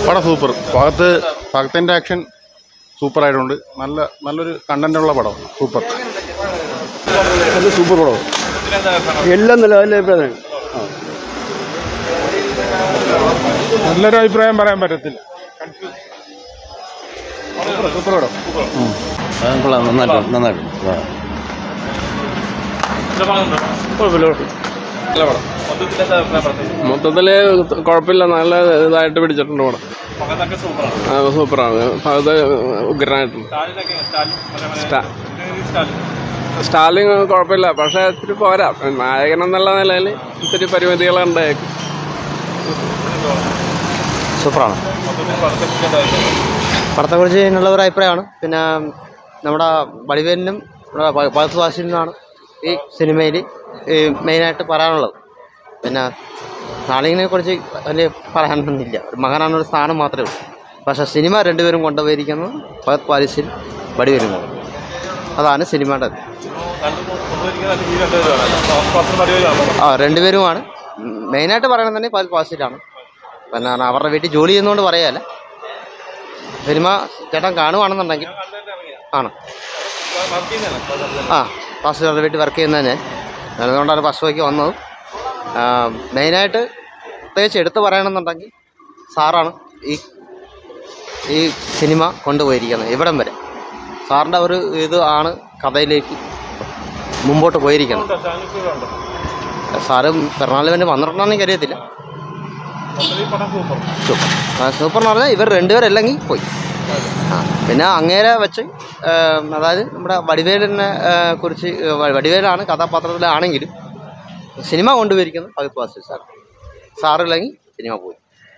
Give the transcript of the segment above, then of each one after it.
പടം സൂപ്പർ ഭാഗത്ത് ഭാഗത്തിൻ്റെ action super ആയിട്ടുണ്ട് നല്ല നല്ലൊരു കണ്ടന്റുള്ള പടം സൂപ്പർ അത് സൂപ്പർ പടം എല്ലാം നല്ല നല്ല അഭിപ്രായം നല്ലൊരു അഭിപ്രായം പറയാൻ പറ്റത്തില്ല സൂപ്പർ പടം കൊള്ളാം നന്നായിട്ട് നന്നായിട്ട് മൊത്തത്തില് കുഴപ്പമില്ല നല്ല ഇതായിട്ട് പിടിച്ചിട്ടുണ്ട് പടം ആ, സൂപ്പറാണ് അത് ഉഗ്രനായിട്ടുണ്ട് സ്റ്റാ- സ്റ്റാലിൻ കുഴപ്പമില്ല പക്ഷെ ഇത്തിരി പോരാ നായകൻ എന്നുള്ള നിലയിൽ ഇത്തിരി പരിമിതികളുണ്ട് സൂപ്പറാണ് പടത്തെക്കുറിച്ച് നല്ല ഒരു അഭിപ്രായമാണ് പിന്നെ നമ്മുടെ വടിവേലിനും നമ്മുടെ ഭ- ഭഗത് വാസിനുമാണ് ഈ സിനിമയിൽ മെയിനായിട്ട് പറയാനുള്ളത് പിന്നെ നാളിങ്ങിനെ കുറിച്ച് വലിയ പറയാനൊന്നുമില്ല ഒരു മകനാണൊരു സ്ഥാനം മാത്രമേ ഉള്ളൂ പക്ഷേ സിനിമ രണ്ടുപേരും കൊണ്ടുപോയിരിക്കുന്നത് ഭഗത് പാലിസിൽ വടിവേലും കൊണ്ട് അതാണ് സിനിമയുടെ ഇത്. ആ രണ്ടുപേരുമാണ് മെയിനായിട്ട് പറയണത് തന്നെ ഭഗത് പാലിസിലാണ് പിന്നെ അവരുടെ വീട്ടിൽ ജോലി ചെയ്യുന്നതുകൊണ്ട് പറയാല്ല സിനിമ ചേട്ടൻ കാണുവാണെന്നുണ്ടെങ്കിൽ ആണ് ആ പാസ്റ്ററുടെ വീട്ടിൽ വർക്ക് ചെയ്യുന്നത് ഞാൻ അതുകൊണ്ടാണ് പശുവയ്ക്ക് വന്നത് ആ, മെയിനായിട്ട് പ്രത്യേകിച്ച് എടുത്തു പറയണമെന്നുണ്ടെങ്കിൽ സാറാണ് ഈ ഈ സിനിമ കൊണ്ടുപോയിരിക്കുന്നത് ഇവിടം വരെ സാറിൻ്റെ ഒരു ഇത് ആണ് കഥയിലേക്ക് മുമ്പോട്ട് പോയിരിക്കുന്നത് സാറ് പിറന്നാളിന് വന്നിട്ടുണ്ടോ എന്ന് എനിക്കറിയത്തില്ല സൂപ്പർ ആ, സൂപ്പർ എന്ന് പറഞ്ഞാൽ ഇവർ രണ്ടുപേരല്ലെങ്കിൽ പോയി ആ പിന്നെ അങ്ങേരെ വെച്ച് ആ, അതായത് നമ്മുടെ വടിവേലിനെ ആ, കുറിച്ച് വ- വടിവേലാണ് കഥാപാത്രത്തിലാണെങ്കിലും സിനിമ കൊണ്ടുപോയിരിക്കുന്നത് ഭഗത് വാസു സാർ സാറില്ലെങ്കിൽ സിനിമ പോയി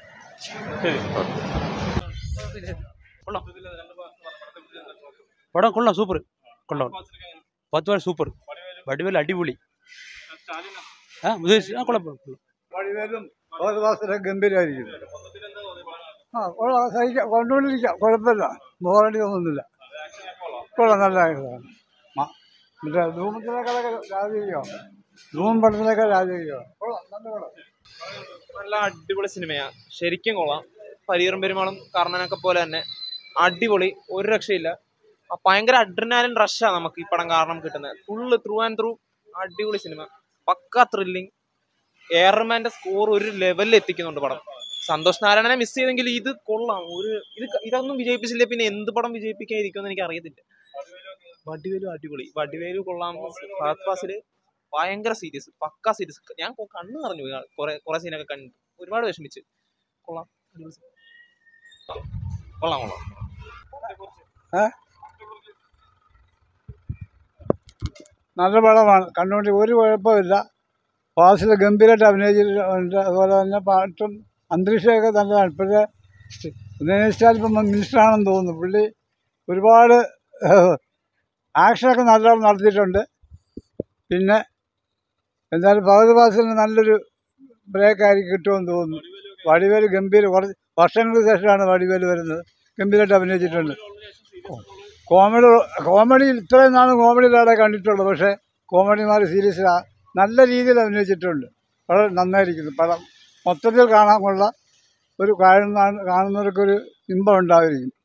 പടം കൊള്ളാം സൂപ്പർ കൊള്ളാം പത്ത് പേർ സൂപ്പർ വടിവേൽ അടിപൊളി ആ ഉദ്ദേശിച്ച് ആ കൊള്ളാം കൊള്ളാം വടിവേലും ഗംഭീരമായിരിക്കുന്നു ആ കൊള്ളാം സഹിക്കാം കൊണ്ടുകൊണ്ടിരിക്കാം കുഴപ്പമില്ല ബോറടി തോന്നുന്നില്ല കൊള്ളാം നല്ല ഇതാണ്. മ- മറ്റേ ധൂമത്തിനേക്കാളൊക്കെ രാജകീയോ ധൂമം പടത്തിനേക്കാൾ രാജകീയോ കൊള്ളാം നല്ല പടം നല്ല അടിപൊളി സിനിമയാ ശരിക്കും കൊള്ളാം പരീറും പെരുമാളും കർണനൊക്കെ പോലെ തന്നെ അടിപൊളി ഒരു രക്ഷയില്ല ആ ഭയങ്കര അഡ്രിനാലിൻ റഷാ നമുക്ക് ഈ പടം കാരണം കിട്ടുന്നത് ഫുള്ള് ത്രൂ ആൻഡ് ത്രൂ അടിപൊളി സിനിമ പക്ക ത്രില്ലിങ് എയർമാന്റെ സ്കോർ ഒരു ലെവലിൽ എത്തിക്കുന്നുണ്ട് പടം സന്തോഷ് നാരായണനെ മിസ് ചെയ്തെങ്കിൽ ഇത് കൊള്ളാം ഒരു ഇത് ക- ഇതൊന്നും വിജയിപ്പിച്ചില്ല പിന്നെ എന്ത് പടം വിജയിപ്പിക്കാൻ ഇരിക്കുമെന്ന് എനിക്ക് അറിയത്തില്ല വടിവേലു അടിപൊളി വടിവേലു കൊള്ളാം ഫഹദ് ഫാസില് ഭയങ്കര സീരിയസ് പക്ക സീരിയസ് ഞാൻ കൊ- കണ്ണ് നിറഞ്ഞു പോയി കുറെ കുറെ സീനൊക്കെ കണ്ടു ഒരുപാട് വിഷമിച്ച് കൊള്ളാം അടിപൊളി scene. കൊള്ളാം കൊള്ളാം നല്ല പടമാണ് കണ്ടുകൊണ്ട് ഒരു കുഴപ്പമില്ല ഫാസിൽ ഗംഭീരമായിട്ട് അഭിനയിച്ചിട്ടുണ്ട് അതുപോലെ തന്നെ പാട്ടും അന്തരീക്ഷമൊക്കെ നല്ലതാണ് ഇപ്പോഴത്തെ ഉദയനിധി സ്റ്റാലിൻ ഇപ്പം മിനിസ്റ്ററാണെന്ന് തോന്നുന്നു പുള്ളി ഒരുപാട് ആക്ഷനൊക്കെ നല്ലോണം നടത്തിയിട്ടുണ്ട് പിന്നെ എന്തായാലും ഭഗത് ഫാസിലിന് നല്ലൊരു ബ്രേക്ക് ആയിരിക്കും കിട്ടുമെന്ന് തോന്നുന്നു വടിവേല് ഗംഭീര കുറച്ച് വർഷങ്ങൾക്ക് ശേഷമാണ് വടിവേല് വരുന്നത് ഗംഭീരമായിട്ട് അഭിനയിച്ചിട്ടുണ്ട് കോമഡി കോമഡി ഇത്രയും നാൾ കോമഡിയിലാണ് കണ്ടിട്ടുള്ളത് പക്ഷേ കോമഡി മാറി സീരിയസ് നല്ല രീതിയിൽ അഭിനയിച്ചിട്ടുണ്ട് വളരെ നന്നായിരിക്കുന്നു പടം മൊത്തത്തിൽ കാണാൻ കൊള്ള ഒരു കാണുന്ന കാണുന്നവർക്കൊരു ഇമ്പം ഉണ്ടായിരിക്കും